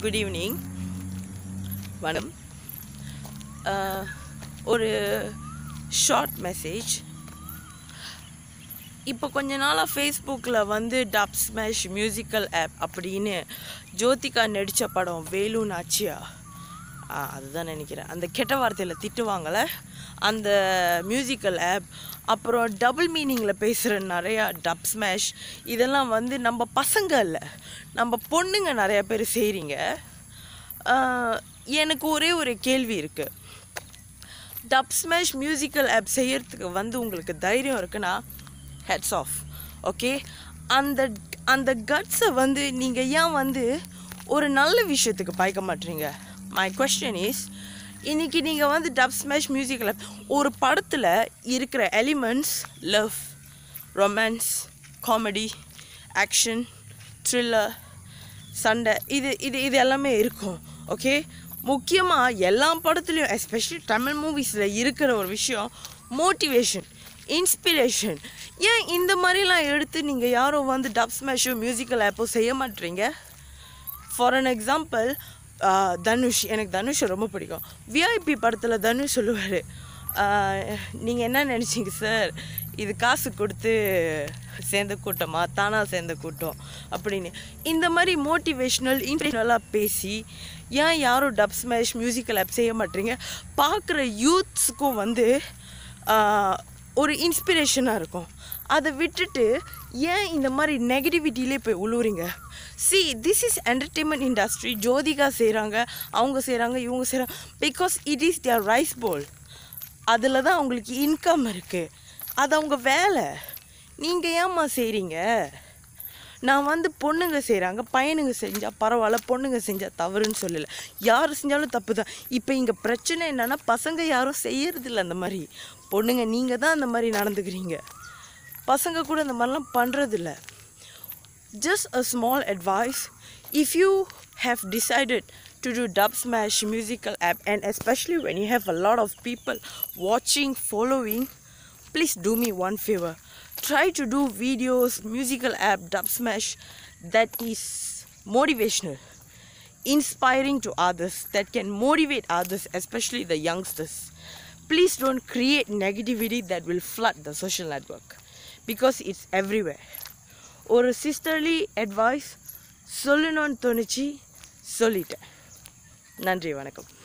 good evening வணக்கம் அஹ், ஒரு short message இப்போ கொஞ்ச நாளாக ஃபேஸ்புக்கில் வந்து டப் ஸ்மேஷ் மியூசிக்கல் ஆப் அப்படின்னு ஜோதிகா நடித்த படம் வேலு நாச்சியா ஆ, அதுதான் நினைக்கிறேன் அந்த கெட்ட வார்த்தையில் திட்டுவாங்கள்ல அந்த மியூசிக்கல் ஆப் அப்புறம் டபுள் மீனிங்கில் பேசுகிற நிறையா டப் ஸ்மேஷ் இதெல்லாம் வந்து நம்ம பசங்க இல்லை நம்ம பொண்ணுங்க நிறையா பேர் செய்கிறீங்க எனக்கு ஒரே ஒரு கேள்வி இருக்குது டப் ஸ்மேஷ் மியூசிக்கல் ஆப் செய்யறதுக்கு வந்து உங்களுக்கு தைரியம் இருக்குன்னா ஹெட்ஸ் ஆஃப் ஓகே அந்த அந்த கட்ஸை வந்து நீங்கள் ஏன் வந்து ஒரு நல்ல விஷயத்துக்கு பாய்க்க மாட்டீங்க மை கொஸ்டின் இஸ் இன்னைக்கு நீங்கள் வந்து டப் ஸ்மேஷ் மியூசிக்கல் ஆப் ஒரு படத்தில் இருக்கிற elements love romance comedy action thriller சண்டை இது இது இது எல்லாமே இருக்கும் ஓகே முக்கியமாக எல்லா படத்துலையும் எஸ்பெஷலி தமிழ் மூவிஸில் இருக்கிற ஒரு விஷயம் மோட்டிவேஷன் இன்ஸ்பிரேஷன் ஏன் இந்த மாதிரிலாம் எடுத்து நீங்கள் யாரும் வந்து டப் ஸ்மேஷோ மியூசிக்கல் ஆப்போ செய்ய மாட்டீங்க ஃபார் அன் எக்ஸாம்பிள் தனுஷ் எனக்கு தனுஷ் ரொம்ப பிடிக்கும் விஐபி படத்தில் தனுஷ் சொல்லுவார் நீங்கள் என்ன நினச்சிங்க சார் இது காசு கொடுத்து சேர்ந்த கூட்டமா தானாக சேர்ந்த கூட்டம் அப்படின்னு இந்த மாதிரி மோட்டிவேஷ்னல் இன்ஸ்பிரேஷனலாக பேசி ஏன் யாரும் டப் ஸ்மேஷ் மியூசிக்கல் ஆப் செய்ய மாட்டீங்க பார்க்குற யூத்ஸுக்கும் வந்து ஆஹ், ஒரு இன்ஸ்பிரேஷனாக இருக்கும் அதை விட்டுட்டு ஏன் இந்த மாதிரி நெகட்டிவிட்டிலே போய் உழுவுறீங்க see this is entertainment industry Jyothika செய்கிறாங்க அவங்க செய்கிறாங்க இவங்க செய்கிறாங்க because it is their rice bowl அதில் தான் அவங்களுக்கு இன்கம் இருக்குது அது அவங்க வேலை நீங்கள் ஏம்மா செய்கிறீங்க நான் வந்து பொண்ணுங்க செய்கிறாங்க பையனுங்க செஞ்சால் பரவாயில்ல பொண்ணுங்க செஞ்சால் தவறுன்னு சொல்லலை யார் செஞ்சாலும் தப்பு தான் இப்போ இங்கே பிரச்சனை என்னென்னா பசங்க யாரும் செய்யறதில்ல அந்த மாதிரி பொண்ணுங்க நீங்கள் தான் அந்த மாதிரி நடந்துக்கிறீங்க பசங்க கூட இந்த மாதிரிலாம் பண்ணுறதில்ல just a small advice if you have decided to do dub smash musical app and especially when you have a lot of people watching following please do me one favor try to do videos musical app dub smash that is motivational inspiring to others that can motivate others especially the youngsters please don't create negativity that will flood the social network because it's everywhere ஒரு sisterly advice சொல்லணும்னு தோணுச்சு சொல்லிட்டேன் நன்றி வணக்கம்